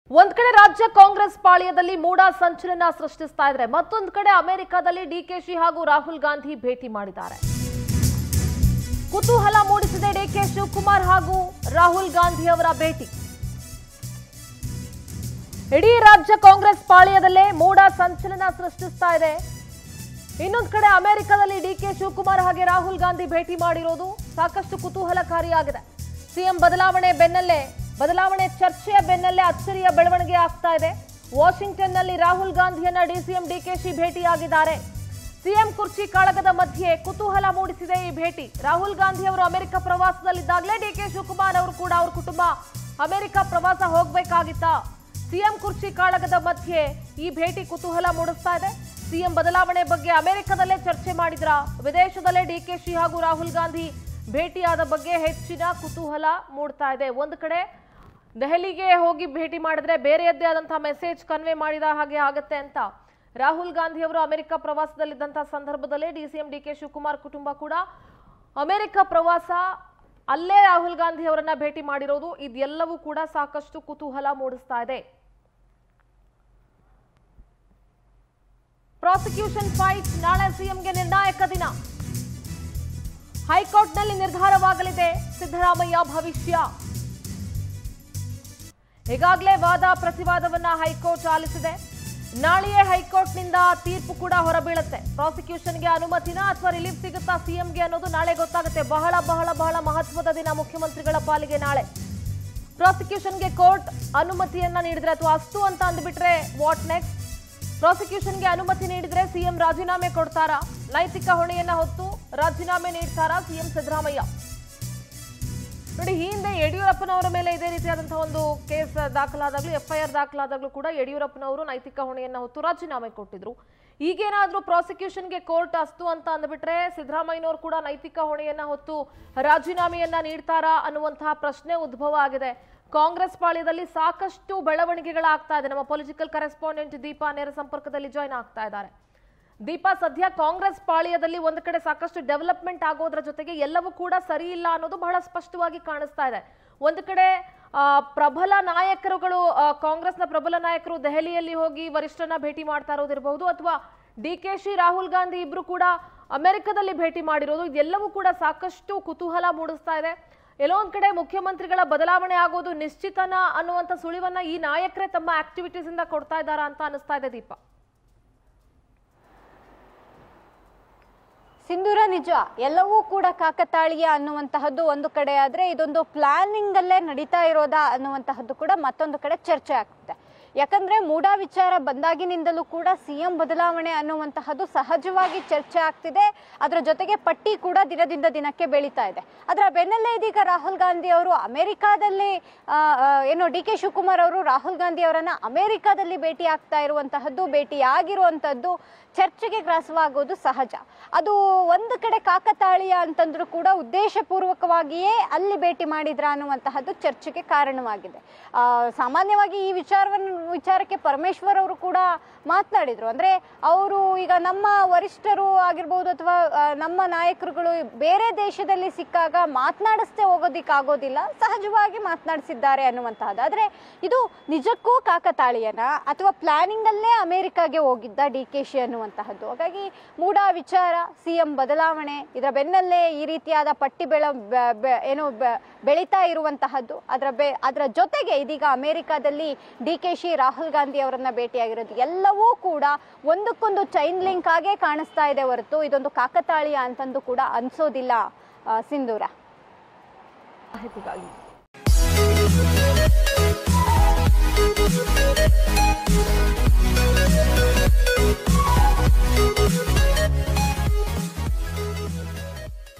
ಒಂದ್ ಕಡೆ ರಾಜ್ಯ ಕಾಂಗ್ರೆಸ್ ಪಾಳ್ಯದಲ್ಲಿ ಮೂಡ ಸಂಚಲನ ಸೃಷ್ಟಿಸ್ತಾ ಇದ್ರೆ ಮತ್ತೊಂದ್ ಕಡೆ ಅಮೆರಿಕದಲ್ಲಿ ಡಿಕೆಶಿ ಹಾಗೂ ರಾಹುಲ್ ಗಾಂಧಿ ಭೇಟಿ ಮಾಡಿದ್ದಾರೆ ಕುತೂಹಲ ಮೂಡಿಸಿದೆ ಡಿಕೆ ಶಿವಕುಮಾರ್ ಹಾಗೂ ರಾಹುಲ್ ಗಾಂಧಿ ಅವರ ಭೇಟಿ ಇಡೀ ರಾಜ್ಯ ಕಾಂಗ್ರೆಸ್ ಪಾಳ್ಯದಲ್ಲೇ ಮೂಡ ಸಂಚಲನ ಸೃಷ್ಟಿಸ್ತಾ ಇದೆ ಇನ್ನೊಂದ್ ಕಡೆ ಅಮೆರಿಕದಲ್ಲಿ ಡಿಕೆ ಶಿವಕುಮಾರ್ ಹಾಗೆ ರಾಹುಲ್ ಗಾಂಧಿ ಭೇಟಿ ಮಾಡಿರೋದು ಸಾಕಷ್ಟು ಕುತೂಹಲಕಾರಿಯಾಗಿದೆ ಸಿಎಂ ಬದಲಾವಣೆ ಬೆನ್ನಲ್ಲೇ ಬದಲಾವಣೆ ಚರ್ಚೆಯ ಬೆನ್ನಲ್ಲೇ ಅಚ್ಚರಿಯ ಬೆಳವಣಿಗೆ ಆಗ್ತಾ ಇದೆ ವಾಷಿಂಗ್ಟನ್ನಲ್ಲಿ ರಾಹುಲ್ ಗಾಂಧಿಯನ್ನ ಡಿಸಿಎಂ ಡಿಕೆಶಿ ಭೇಟಿಯಾಗಿದ್ದಾರೆ ಸಿಎಂ ಕುರ್ಚಿ ಕಾಳಗದ ಮಧ್ಯೆ ಕುತೂಹಲ ಮೂಡಿಸಿದೆ ಈ ಭೇಟಿ ರಾಹುಲ್ ಗಾಂಧಿ ಅವರು ಅಮೆರಿಕ ಪ್ರವಾಸದಲ್ಲಿದ್ದಾಗಲೇ ಡಿಕೆ ಶಿವಕುಮಾರ್ ಅವರು ಕೂಡ ಅವ್ರ ಕುಟುಂಬ ಅಮೆರಿಕ ಪ್ರವಾಸ ಹೋಗ್ಬೇಕಾಗಿತ್ತಾ ಸಿಎಂ ಕುರ್ಚಿ ಕಾಳಗದ ಮಧ್ಯೆ ಈ ಭೇಟಿ ಕುತೂಹಲ ಮೂಡಿಸ್ತಾ ಇದೆ ಸಿಎಂ ಬದಲಾವಣೆ ಬಗ್ಗೆ ಅಮೆರಿಕದಲ್ಲೇ ಚರ್ಚೆ ಮಾಡಿದ್ರ ವಿದೇಶದಲ್ಲೇ ಡಿಕೆಶಿ ಹಾಗೂ ರಾಹುಲ್ ಗಾಂಧಿ ಭೇಟಿಯಾದ ಬಗ್ಗೆ ಹೆಚ್ಚಿನ ಕುತೂಹಲ ಮೂಡ್ತಾ ಇದೆ ಒಂದು ಕಡೆ ದೆಹಲಿಗೆ ಹೋಗಿ ಭೇಟಿ ಮಾಡಿದ್ರೆ ಬೇರೆಯದ್ದೇ ಆದಂತಹ ಮೆಸೇಜ್ ಕನ್ವೆ ಮಾಡಿದ ಹಾಗೆ ಆಗತ್ತೆ ಅಂತ ರಾಹುಲ್ ಗಾಂಧಿ ಅವರು ಅಮೆರಿಕ ಪ್ರವಾಸದಲ್ಲಿದ್ದಂತಹ ಸಂದರ್ಭದಲ್ಲೇ ಡಿಸಿಎಂ ಡಿ ಕೆ ಶಿವಕುಮಾರ್ ಕುಟುಂಬ ಕೂಡ ಅಮೆರಿಕ ಪ್ರವಾಸ ಅಲ್ಲೇ ರಾಹುಲ್ ಗಾಂಧಿ ಅವರನ್ನ ಭೇಟಿ ಮಾಡಿರೋದು ಇದೆಲ್ಲವೂ ಕೂಡ ಸಾಕಷ್ಟು ಕುತೂಹಲ ಮೂಡಿಸ್ತಾ ಇದೆ ಪ್ರಾಸಿಕ್ಯೂಷನ್ ಫೈಟ್ ನಾಳೆ ಸಿಎಂಗೆ ನಿರ್ಣಾಯಕ ದಿನ ಹೈಕೋರ್ಟ್ನಲ್ಲಿ ನಿರ್ಧಾರವಾಗಲಿದೆ ಸಿದ್ದರಾಮಯ್ಯ ಭವಿಷ್ಯ ಈಗಾಗಲೇ ವಾದ ಪ್ರತಿವಾದವನ್ನ ಹೈಕೋರ್ಟ್ ಆಲಿಸಿದೆ ನಾಳೆಯೇ ಹೈಕೋರ್ಟ್ನಿಂದ ತೀರ್ಪು ಕೂಡ ಹೊರಬೀಳುತ್ತೆ ಪ್ರಾಸಿಕ್ಯೂಷನ್ಗೆ ಅನುಮತಿನ ಅಥವಾ ರಿಲೀಫ್ ಸಿಗುತ್ತಾ ಸಿಎಂಗೆ ಅನ್ನೋದು ನಾಳೆ ಗೊತ್ತಾಗುತ್ತೆ ಬಹಳ ಬಹಳ ಬಹಳ ಮಹತ್ವದ ದಿನ ಮುಖ್ಯಮಂತ್ರಿಗಳ ಪಾಲಿಗೆ ನಾಳೆ ಪ್ರಾಸಿಕ್ಯೂಷನ್ಗೆ ಕೋರ್ಟ್ ಅನುಮತಿಯನ್ನ ನೀಡಿದ್ರೆ ಅಥವಾ ಅಸ್ತು ಅಂತ ಅಂದ್ಬಿಟ್ರೆ ವಾಟ್ ನೆಕ್ಸ್ಟ್ ಪ್ರಾಸಿಕ್ಯೂಷನ್ಗೆ ಅನುಮತಿ ನೀಡಿದ್ರೆ ಸಿಎಂ ರಾಜೀನಾಮೆ ಕೊಡ್ತಾರಾ ನೈತಿಕ ಹೊಣೆಯನ್ನ ಹೊತ್ತು ರಾಜೀನಾಮೆ ನೀಡ್ತಾರಾ ಸಿಎಂ ಸಿದ್ದರಾಮಯ್ಯ ನೋಡಿ ಈ ಹಿಂದೆ ಯಡಿಯೂರಪ್ಪನವರ ಮೇಲೆ ಇದೇ ರೀತಿಯಾದಂತಹ ಒಂದು ಕೇಸ್ ದಾಖಲಾದಾಗ್ಲೂ ಎಫ್ಐಆರ್ ದಾಖಲಾದಾಗ್ಲೂ ಕೂಡ ಯಡಿಯೂರಪ್ಪನವರು ನೈತಿಕ ಹೊಣೆಯನ್ನ ಹೊತ್ತು ರಾಜೀನಾಮೆ ಕೊಟ್ಟಿದ್ರು ಈಗೇನಾದ್ರೂ ಪ್ರಾಸಿಕ್ಯೂಷನ್ಗೆ ಕೋರ್ಟ್ ಅಸ್ತು ಅಂತ ಅಂದ್ಬಿಟ್ರೆ ಸಿದ್ದರಾಮಯ್ಯನವರು ಕೂಡ ನೈತಿಕ ಹೊಣೆಯನ್ನ ಹೊತ್ತು ರಾಜೀನಾಮೆಯನ್ನ ನೀಡ್ತಾರಾ ಅನ್ನುವಂತಹ ಪ್ರಶ್ನೆ ಉದ್ಭವ ಆಗಿದೆ ಕಾಂಗ್ರೆಸ್ ಪಾಳ್ಯದಲ್ಲಿ ಸಾಕಷ್ಟು ಬೆಳವಣಿಗೆಗಳಾಗ್ತಾ ಇದೆ ನಮ್ಮ ಪೊಲಿಟಿಕಲ್ ಕರೆಸ್ಪಾಂಡೆಂಟ್ ದೀಪಾ ನೇರ ಸಂಪರ್ಕದಲ್ಲಿ ಜಾಯ್ನ್ ಆಗ್ತಾ ಇದ್ದಾರೆ ದೀಪಾ ಸದ್ಯ ಕಾಂಗ್ರೆಸ್ ಪಾಳ್ಯದಲ್ಲಿ ಒಂದು ಕಡೆ ಸಾಕಷ್ಟು ಡೆವಲಪ್ಮೆಂಟ್ ಆಗೋದ್ರ ಜೊತೆಗೆ ಎಲ್ಲವೂ ಕೂಡ ಸರಿ ಇಲ್ಲ ಅನ್ನೋದು ಬಹಳ ಸ್ಪಷ್ಟವಾಗಿ ಕಾಣಿಸ್ತಾ ಇದೆ ಒಂದು ಕಡೆ ಆ, ಪ್ರಬಲ ನಾಯಕರುಗಳು ಆ, ಕಾಂಗ್ರೆಸ್ನ ಪ್ರಬಲ ನಾಯಕರು ದೆಹಲಿಯಲ್ಲಿ ಹೋಗಿ ವರಿಷ್ಠರನ್ನ ಭೇಟಿ ಮಾಡ್ತಾ ಇರೋದಿರಬಹುದು ಅಥವಾ ಡಿ ಕೆ ಶಿ ರಾಹುಲ್ ಗಾಂಧಿ ಇಬ್ರು ಕೂಡ ಅಮೆರಿಕದಲ್ಲಿ ಭೇಟಿ ಮಾಡಿರೋದು ಇದೆಲ್ಲವೂ ಕೂಡ ಸಾಕಷ್ಟು ಕುತೂಹಲ ಮೂಡಿಸ್ತಾ ಇದೆ ಎಲ್ಲೋ ಒಂದ್ ಕಡೆ ಮುಖ್ಯಮಂತ್ರಿಗಳ ಬದಲಾವಣೆ ಆಗೋದು ನಿಶ್ಚಿತನ ಅನ್ನುವಂಥ ಸುಳಿವನ್ನ ಈ ನಾಯಕರೇ ತಮ್ಮ ಆಕ್ಟಿವಿಟೀಸ್ ಇಂದ ಕೊಡ್ತಾ ಇದ್ದಾರಾ ಅಂತ ಅನಿಸ್ತಾ ಇದೆ ದೀಪಾ ಸಿಂಧೂರ ನಿಜ ಎಲ್ಲವೂ ಕೂಡ ಕಾಕತಾಳೀಯ ಅನ್ನುವಂತಹದ್ದು ಒಂದು ಕಡೆ ಆದ್ರೆ ಇದೊಂದು ಪ್ಲಾನಿಂಗ್ ಅಲ್ಲೇ ನಡೀತಾ ಇರೋದಾ ಅನ್ನುವಂತಹದ್ದು ಕೂಡ ಮತ್ತೊಂದು ಕಡೆ ಚರ್ಚೆ ಆಗ್ತಿದೆ ಯಾಕಂದ್ರೆ ಮೂಡ ವಿಚಾರ ಬಂದಾಗಿನಿಂದಲೂ ಕೂಡ ಸಿಎಂ ಬದಲಾವಣೆ ಅನ್ನುವಂತಹದ್ದು ಸಹಜವಾಗಿ ಚರ್ಚೆ ಆಗ್ತಿದೆ ಅದರ ಜೊತೆಗೆ ಪಟ್ಟಿ ಕೂಡ ದಿನದಿಂದ ದಿನಕ್ಕೆ ಬೆಳೀತಾ ಇದೆ ಅದರ ಬೆನ್ನಲ್ಲೇ ಇದೀಗ ರಾಹುಲ್ ಗಾಂಧಿ ಅವರು ಅಮೆರಿಕಾದಲ್ಲಿ ಆ, ಆ, ಏನು ಡಿ ಕೆ ಶಿವಕುಮಾರ್ ಅವರು ರಾಹುಲ್ ಗಾಂಧಿ ಅವರನ್ನ ಅಮೆರಿಕಾದಲ್ಲಿ ಭೇಟಿ ಆಗ್ತಾ ಇರುವಂತಹದ್ದು ಭೇಟಿಯಾಗಿರುವಂತಹದ್ದು ಚರ್ಚೆಗೆ ಗ್ರಾಸವಾಗೋದು ಸಹಜ ಅದು ಒಂದು ಕಡೆ ಕಾಕತಾಳೀಯ ಅಂತಂದ್ರೂ ಕೂಡ ಉದ್ದೇಶಪೂರ್ವಕವಾಗಿಯೇ ಅಲ್ಲಿ ಭೇಟಿ ಮಾಡಿದ್ರ ಅನ್ನುವಂತಹದ್ದು ಚರ್ಚೆಗೆ ಕಾರಣವಾಗಿದೆ ಆ, ಸಾಮಾನ್ಯವಾಗಿ ಈ ವಿಚಾರವನ್ನು ವಿಚಾರಕ್ಕೆ ಪರಮೇಶ್ವರ್ ಅವರು ಕೂಡ ಮಾತನಾಡಿದ್ರು ಅಂದ್ರೆ ಅವರು ಈಗ ನಮ್ಮ ವರಿಷ್ಠರು ಆಗಿರ್ಬೋದು ಅಥವಾ ಆ, ನಮ್ಮ ನಾಯಕರುಗಳು ಬೇರೆ ದೇಶದಲ್ಲಿ ಸಿಕ್ಕಾಗ ಮಾತನಾಡಿಸ್ತೇ ಹೋಗೋದಿಕ್ಕಾಗೋದಿಲ್ಲ ಸಹಜವಾಗಿ ಮಾತನಾಡಿಸಿದ್ದಾರೆ ಅನ್ನುವಂತಹದ್ದು ಆದ್ರೆ ಇದು ನಿಜಕ್ಕೂ ಕಾಕತಾಳೀಯನ ಅಥವಾ ಪ್ಲಾನಿಂಗ್ ಅಲ್ಲೇ ಅಮೆರಿಕಾಗೆ ಹೋಗಿದ್ದ ಡಿ ಕೆ ಶಿ ಅನ್ನುವಂತಹದ್ದು ಹಾಗಾಗಿ ಮೂಡ ವಿಚಾರ ಸಿಎಂ ಬದಲಾವಣೆ ಇದರ ಬೆನ್ನಲ್ಲೇ ಈ ರೀತಿಯಾದ ಪಟ್ಟಿ ಬೆಳ ಬೆ- ಬೆ- ಏನು ಬೆ- ಬೆಳೀತಾ ಇರುವಂತಹದ್ದು ಅದರ ಬೆ ಅದರ ಜೊತೆಗೆ ಇದೀಗ ಅಮೆರಿಕಾದಲ್ಲಿ ಡಿ ಕೆ ಶಿ ರಾಹುಲ್ ಗಾಂಧಿ ಅವರನ್ನ ಭೇಟಿಯಾಗಿರೋದು ಎಲ್ಲವೂ ಕೂಡ ಒಂದಕ್ಕೊಂದು ಚೈನ್ ಲಿಂಕ್ ಆಗೇ ಕಾಣಿಸ್ತಾ ಇದೆ ಹೊರತು ಇದೊಂದು ಕಾಕತಾಳೀಯ ಅಂತಂದು ಕೂಡ ಅನ್ಸೋದಿಲ್ಲ ಆ, ಸಿಂಧೂರ ಮಾಹಿತಿಗಾಗಿ